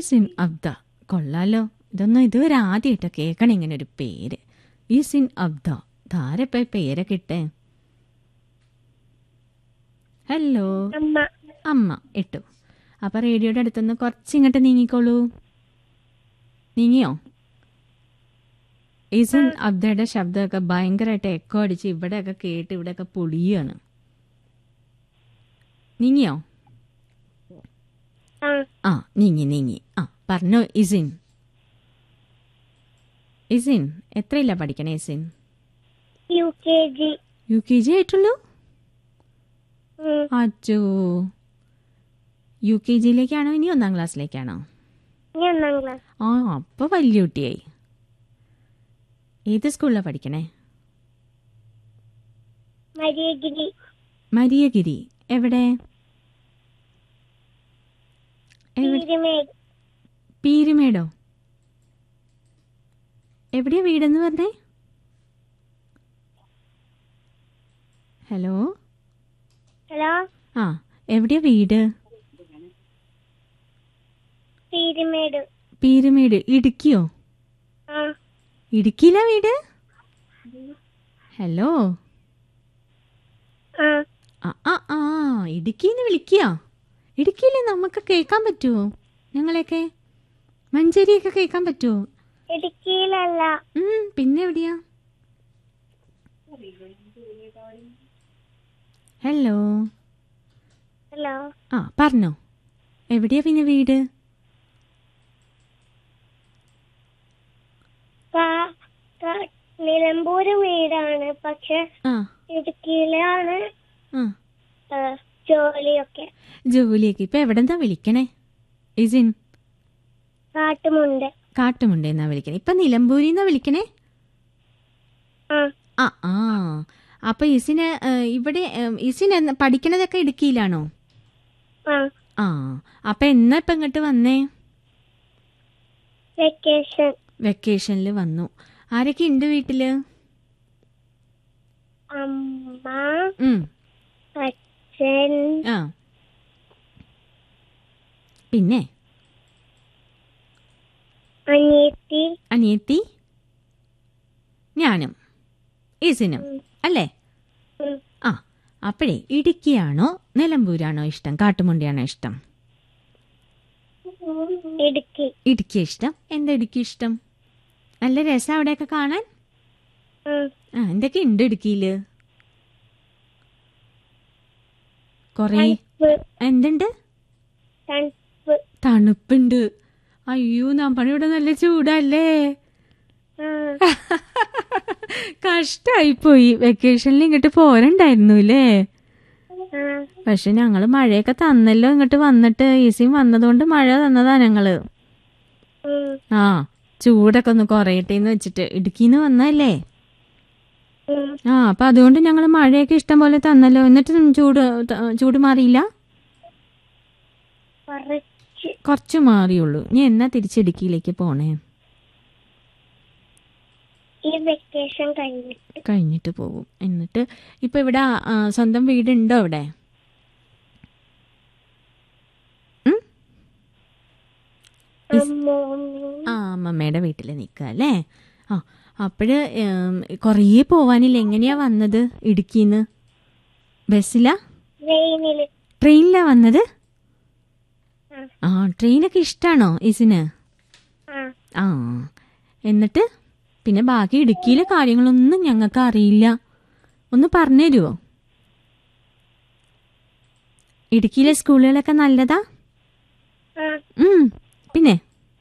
ഈസിൻ അബ്ദ കൊള്ളാലോ ഇതൊന്നും ഇതുവരെ ആദ്യമായിട്ടാ കേൾക്കണം ഇങ്ങനെ ഒരു പേര് ഈസിൻ അബ്ദ ധാരപ്പ ഈ പേരൊക്കെ ഇട്ടേ ഹലോ അമ്മ അമ്മ ഇട്ടു അപ്പൊ റേഡിയോയുടെ അടുത്തുനിന്ന് കുറച്ച് ഇങ്ങോട്ട് നീങ്ങിക്കോളൂ നീങ്ങിയോ ഈസൻ അബ്ദയുടെ ശബ്ദമൊക്കെ ഭയങ്കരമായിട്ട് എക്കോ അടിച്ച് ഇവിടെയൊക്കെ കേട്ട് ഇവിടെയൊക്കെ പൊളിയാണ് നീങ്ങിയോ ആ ആ നീങ്ങി നീങ്ങി ആ പറഞ്ഞോ ഇസിൻ ഇസിൻ എത്രയില്ല പഠിക്കണേ ഇസിൻ U K G U K G ആയിട്ടുള്ളൂ അച്ചോ യു കെ ജിയിലേക്കാണോ ഇനി ഒന്നാം ക്ലാസ്സിലേക്കാണോ ഞാൻ ഒന്നാം ക്ലാസ് ആ അപ്പൊ വലിയ കുട്ടിയായി ഏത് സ്കൂളിലാണ് പഠിക്കണേ മരിയഗിരി മരിയഗിരി എവിടെ എവിടെ പീരുമേട് പീരുമേടോ എവിടെയാ വീടെന്ന് പറഞ്ഞേ ഹലോ ഹലോ ആ എവിടെയാ വീട് പീരുമേട് പീരുമേട് ഇടുക്കിയോ ആ ഇടുക്കിയിലാ വീട് ഹലോ ആ ആ ആ ആ ഇടുക്കിന്ന് വിളിക്കുക ഇടുക്കിയിൽ നമുക്ക് കേൾക്കാൻ പറ്റുമോ ഞങ്ങളെയൊക്കെ മഞ്ചേരിയൊക്കെ കേൾക്കാൻ പറ്റുമോ ഇടുക്കിയിലല്ല ഉം, പിന്നെ എവിടെയാ ഹലോ ഹലോ ആ പറഞ്ഞോ എവിടെയാ പിന്നെ വീട് കാ- കാ- നിലമ്പൂര് വീടാണ് പക്ഷെ ആ ഇടുക്കിയിലാണ് ആ ആ, ജോലിയൊക്കെ ജോലിയൊക്കെ ഇപ്പൊ എവിടെന്താ വിളിക്കണേ ഇസിൻ കാട്ടുമുണ്ട് കാട്ടുമുണ്ടെന്നാ വിളിക്കണേ ഇപ്പൊ നിലമ്പൂരിന്നാ വിളിക്കണേ ആ ആ ആ അപ്പൊ ഇസിന് ഏ, ഇവിടെ ഏ, ഇസിന് എന്ന് പഠിക്കണതൊക്കെ ഇടുക്കിയിലാണോ ആ ആ അപ്പൊ എന്നാ ഇപ്പൊ ഇങ്ങോട്ട് വന്നേ വെക്കേഷൻ വെക്കേഷനിൽ വന്നു ആരൊക്കെ ഉണ്ട് വീട്ടില് അമ്മ ഉം അച്ഛൻ ആ പിന്നെ അനിയത്തി അനിയത്തി ഞാനും ഇസിനും അല്ലേ ഉം, ആ അപ്പോഴേ ഇടുക്കിയാണോ നിലമ്പൂരാണോ ഇഷ്ടം കാട്ടുമുണ്ടിയാണോ ഇഷ്ടം ഇടുക്കി ഇടുക്കി ഇഷ്ടം എന്താ ഇടുക്കി ഇഷ്ടം നല്ല രസം അവിടെയൊക്കെ കാണാൻ ഉം, ആ എന്തൊക്കെ ഉണ്ട് ഇടുക്കിയില് കൊറേ തണുപ്പ് എന്തുണ്ട് തണുപ്പ് തണുപ്പുണ്ട് അയ്യോ നമ്മുടെ ഇവിടെ നല്ല ചൂടല്ലേ ആ, കഷ്ടായിപ്പോയി വെക്കേഷനിൽ ഇങ്ങോട്ട് പോരണ്ടായിരുന്നു അല്ലേ ആ, പക്ഷെ ഞങ്ങള് മഴയൊക്കെ തന്നല്ലോ ഇങ്ങോട്ട് വന്നിട്ട് ഈസിയും വന്നതുകൊണ്ട് മഴ തന്നതാ ഞങ്ങള് ഉം, ആ ചൂടൊക്കെ ഒന്ന് കുറയട്ടെ എന്ന് വെച്ചിട്ട് ഇടുക്കിന്ന് വന്നല്ലേ ഉം. ആ അപ്പൊ അതുകൊണ്ട് ഞങ്ങൾ മഴയൊക്കെ ഇഷ്ടം പോലെ തന്നല്ലോ എന്നിട്ട് ചൂട് ത- ചൂട് മാറിയില്ല കുറച്ച് കുറച്ച് മാറിയുള്ളൂ നീ എന്നാ തിരിച്ച് ഇടുക്കിയിലേക്ക് പോണേ ഈ വെക്കേഷൻ കഴിഞ്ഞിട്ട് കഴിഞ്ഞിട്ട് പോകും എന്നിട്ട് ഇപ്പൊ ഇവിടെ ആ, സ്വന്തം വീടുണ്ടോ അവിടെ ഉം? അമ്മൂമ്മ ആ അമ്മമ്മയുടെ വീട്ടിൽ നിൽക്കുക അല്ലേ ആ അപ്പോഴ് കുറേ പോവാനില്ല എങ്ങനെയാ വന്നത് ഇടുക്കിന്ന് ബസ്സിലാ ട്രെയിനില് ട്രെയിനിലാ വന്നത് ആ, ആ ട്രെയിനൊക്കെ ഇഷ്ടാണോ ഇസിന് ആ, ആ എന്നിട്ട് പിന്നെ ബാക്കി ഇടുക്കിയിലെ കാര്യങ്ങളൊന്നും ഞങ്ങൾക്ക് അറിയില്ല ഒന്ന് പറഞ്ഞു തരുമോ ഇടുക്കിയിലെ സ്കൂളുകളൊക്കെ നല്ലതാ ആ, ഉം, പിന്നെ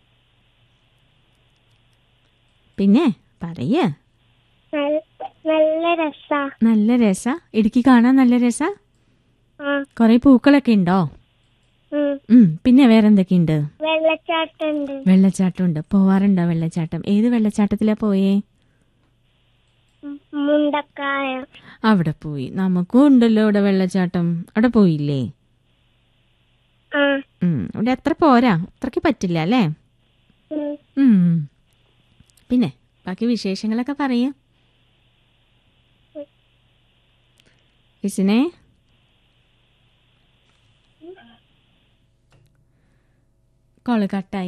പിന്നെ പറയേ നൽ- നല്ല രസാ നല്ല രസ ഇടുക്കി കാണാൻ നല്ല രസ ആ, കൊറേ പൂക്കളൊക്കെ ഉണ്ടോ ഉം. ഉം പിന്നെ വേറെ എന്തൊക്കെയുണ്ട് വെള്ളച്ചാട്ടമുണ്ട് വെള്ളച്ചാട്ടം ഉണ്ട് പോവാറുണ്ടോ വെള്ളച്ചാട്ടം ഏത് വെള്ളച്ചാട്ടത്തിലാ പോയേ ഉം, മുണ്ടക്കായ അവിടെ പോയി നമുക്കും ഉണ്ടല്ലോ ഇവിടെ വെള്ളച്ചാട്ടം അവിടെ പോയില്ലേ ആ ഉം ഇവിടെ എത്ര പോരാ അത്രയ്ക്ക് പറ്റില്ല അല്ലേ ഉം. ഉം പിന്നെ ബാക്കി വിശേഷങ്ങളൊക്കെ പറയൂ ഇസിനെ കോള് കട്ടായി